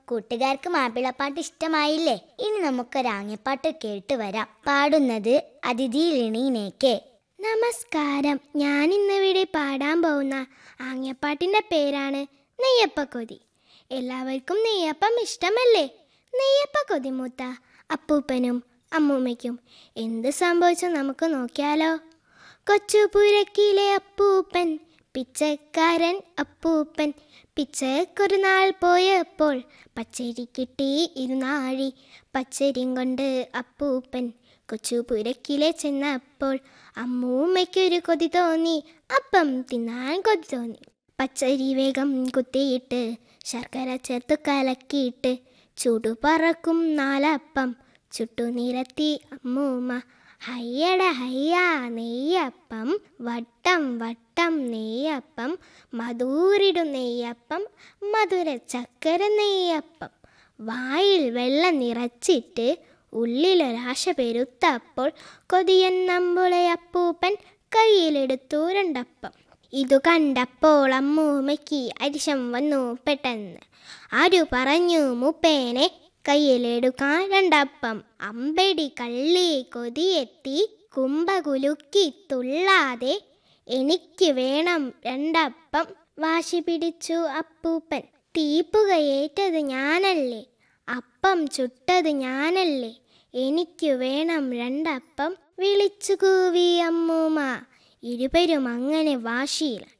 കൂട്ടുകാർക്ക് മാപ്പിളപ്പാട്ട് ഇഷ്ടമായില്ലേ ഇനി നമുക്കൊരാങ്ങപ്പാട്ട് കേട്ട് വരാം പാടുന്നത് അതിഥി ലിണീനേക്ക് നമസ്കാരം ഞാൻ ഇന്നിവിടെ പാടാൻ പോകുന്ന ആംഗ്യപ്പാട്ടിൻ്റെ പേരാണ് നെയ്യപ്പക്കൊതി എല്ലാവർക്കും നെയ്യപ്പം ഇഷ്ടമല്ലേ നെയ്യപ്പക്കൊതി മൂത്ത അപ്പൂപ്പനും അമ്മൂമ്മയ്ക്കും എന്ത് സംഭവിച്ചു നമുക്ക് നോക്കിയാലോ കൊച്ചുപുരക്കിലെ അപ്പൂപ്പൻ പിച്ചക്കാരൻ അപ്പൂപ്പൻ പിച്ചക്കൊരു നാൾ പോയപ്പോൾ പച്ചരി കിട്ടി ഇരുന്നാഴി പച്ചരിയും കൊണ്ട് അപ്പൂപ്പൻ കൊച്ചുപുരക്കിലെ ചെന്നപ്പോൾ അമ്മൂമ്മയ്ക്കൊരു കൊതി തോന്നി അപ്പം തിന്നാൻ കൊതി തോന്നി പച്ചരി വേഗം കുത്തിയിട്ട് ശർക്കര ചേർത്ത് കലക്കിയിട്ട് ചൂടു പറക്കും നാലപ്പം ചുട്ടു നിരത്തി അമ്മൂമ്മ ഹയ്യട ഹയ്യ നെയ്യപ്പം വട്ടം വട്ടം നെയ്യപ്പം മധൂരിടും നെയ്യപ്പം മധുര ചക്കര നെയ്യപ്പം വായിൽ വെള്ളം നിറച്ചിട്ട് ഉള്ളിലൊരാശ പെരുത്തപ്പോൾ കൊതിയൻ നമ്പുളെ അപ്പൂപ്പൻ കയ്യിലെടുത്തു രണ്ടപ്പം ഇതു കണ്ടപ്പോൾ അമ്മൂമ്മയ്ക്ക് അരിശം വന്നു പെട്ടെന്ന് ആരു പറഞ്ഞു മൂപ്പേനെ കയ്യിലെടുക്കാൻ രണ്ടപ്പം അമ്പടി കള്ളി കൊതിയെത്തി കുമ്പ കുലുക്കി തുള്ളാതെ എനിക്ക് വേണം രണ്ടപ്പം വാശി പിടിച്ചു അപ്പൂപ്പൻ തീപ്പുകയേറ്റത് ഞാനല്ലേ അപ്പം ചുട്ടത് ഞാനല്ലേ എനിക്ക് വേണം രണ്ടപ്പം വിളിച്ചു കൂവി അമ്മൂമ്മ ഇരുവരും അങ്ങനെ വാശിയിലാണ്